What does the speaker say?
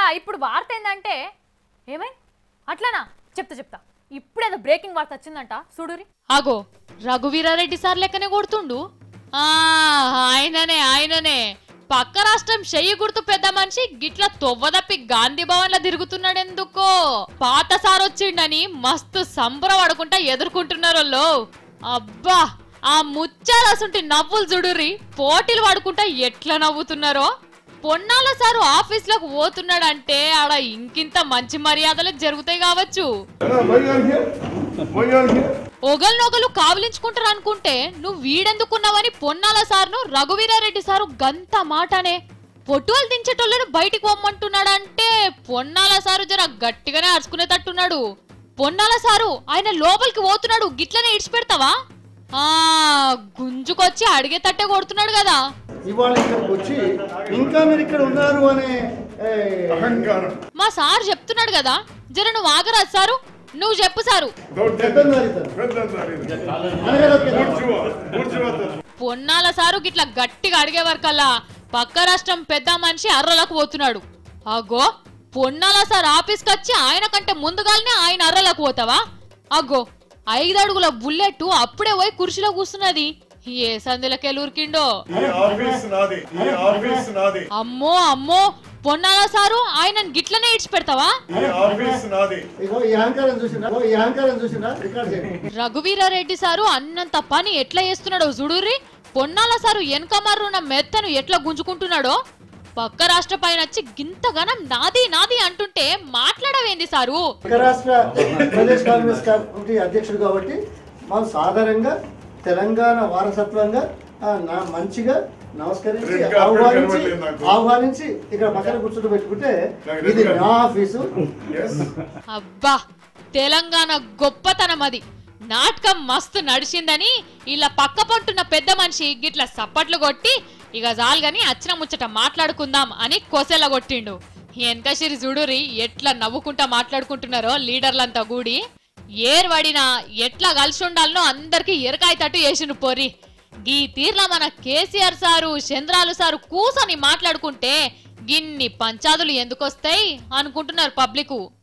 ఇప్పుడు వార్త ఏంటంటే ఏమై అట్లానా చెప్తా చెప్తా ఇప్పుడేదో బ్రేకింగ్ వార్త వచ్చిందంట చూడురి ఆగో రఘువీరారెడ్డి సార్ లెక్కనే కొడుతుండు ఆ ఆయననే ఆయననే పక్క రాష్ట్రం చెయ్యి గుర్తు పెద్ద మనిషి గిట్ల తొవ్వదప్పి గాంధీ భవన్ లో తిరుగుతున్నాడు ఎందుకో పాత సార్ వచ్చిండని మస్తు సంబరపడుకుంటా ఎదుర్కొంటున్నారో అబ్బా ఆ ముచ్చాలసుంటి నవ్వులు చూడుర్రి పోటీలు పడుకుంటా ఎట్లా నవ్వుతున్నారో పొన్నాల సారు ఆఫీస్ లోకి పోతున్నాడంటే ఆడ ఇంకింత మంచి మర్యాదలు జరుగుతాయి కావచ్చు ఒకరినొకరు కావలించుకుంటారు అనుకుంటే నువ్వు వీడెందుకున్నావని పొన్నాల సార్ను రఘువీరారెడ్డి సారు గంత మాటనే పొట్టువలు దించేటోళ్ళను బయటికి పొమ్మంటున్నాడంటే పొన్నాల సారు జర గట్టిగానే అరుచుకునేటట్టున్నాడు పొన్నాల సారు ఆయన లోపలికి పోతున్నాడు గిట్లనే ఇడిచిపెడతావా ఆ గుంజుకొచ్చి అడిగేటట్టే కొడుతున్నాడు కదా ఇవాళ ఇక్కడికి వచ్చి ఇంకా మీరు ఇక్కడ ఉన్నారు అనే ఏ, మా సార్ చెప్తున్నాడు కదా జర నువ్వు ఆగరాదు సారు నువ్వు చెప్పు సారు పెద్దన్నారు ఇద్దరు. అనగలొక్కేదా? పొన్నాల సారు గిట్ల గట్టిగా అడిగే వరకల్లా పక్క రాష్ట్రం పెద్ద మనిషి అర్రలకు పోతున్నాడు అగో పొన్నాల సార్ ఆఫీస్కి వచ్చి ఆయన కంటే ముందుగానే ఆయన అర్రలకు పోతావా అగో ఐదు అడుగుల బుల్లెట్ అప్పుడే పోయి కుర్చీలో కూర్చున్నది ఏ సందులకే ఉరికిండో ఈ ఆఫీస్ నాది ఈ ఆఫీస్ నాది అమ్మో అమ్మో పొన్నాల సారు ఆయన గిట్లనే ఇడిచిపెడతావా ఈ ఆఫీస్ నాది ఇగో ఈ అహంకారం చూసిందా ఇగో ఈ అహంకారం చూసిందా రికార్డ్ చేయండి రఘువీరారెడ్డి సారు అన్నంత పని ఎట్లా చేస్తున్నాడో చూడుర్రి పొన్నాల సారు వెనకమర్రున్న మెత్తను ఎట్లా గుంజుకుంటున్నాడో పక్క రాష్ట్ర పైన వచ్చి గింతగనం నాది నాది అంటుంటే మాట్లాడవేంది సారు పక్క రాష్ట్ర ప్రదేశ్ కాంగ్రెస్ కమిటీ అధ్యక్షుడు కాబట్టి మనం సాధారణంగా తెలంగాణ వారసత్వంగా ఆ, నా మంచిగా నమస్కరించి రెడ్ కార్పెట్ ఆహ్వానించి కనబడలేదు నాకు. ఆహ్వానించి ఇక్కడ పక్కన కూర్చుని పెట్టుకుంటే నాకు ఇది రెడ్ నా ఆఫీసు ఎస్ అబ్బా తెలంగాణ గొప్పతనం అది నాటకం మస్తు నడిచిందని ఇలా పక్క పంటున్న పెద్ద మనిషి గిట్ల సప్పట్లు కొట్టి ఇక జాలుగాని అచ్చిన ముచ్చట మాట్లాడుకుందాం అని కొసెల కొట్టిండు వెనకసిరి చూడురి ఎట్లా నవ్వుకుంటా మాట్లాడుకుంటున్నారో లీడర్లంతా కూడి ఏర్వడినా ఎట్లా కలిసి ఉండాలనో అందరికి ఎరకాయతట్టు వేసిండు పోరి గీ తీర్ల మన కేసీఆర్ సారు చంద్రాలు సారు కూసని మాట్లాడుకుంటే గిన్ని పంచాదులు ఎందుకొస్తాయి అనుకుంటున్నారు పబ్లిక్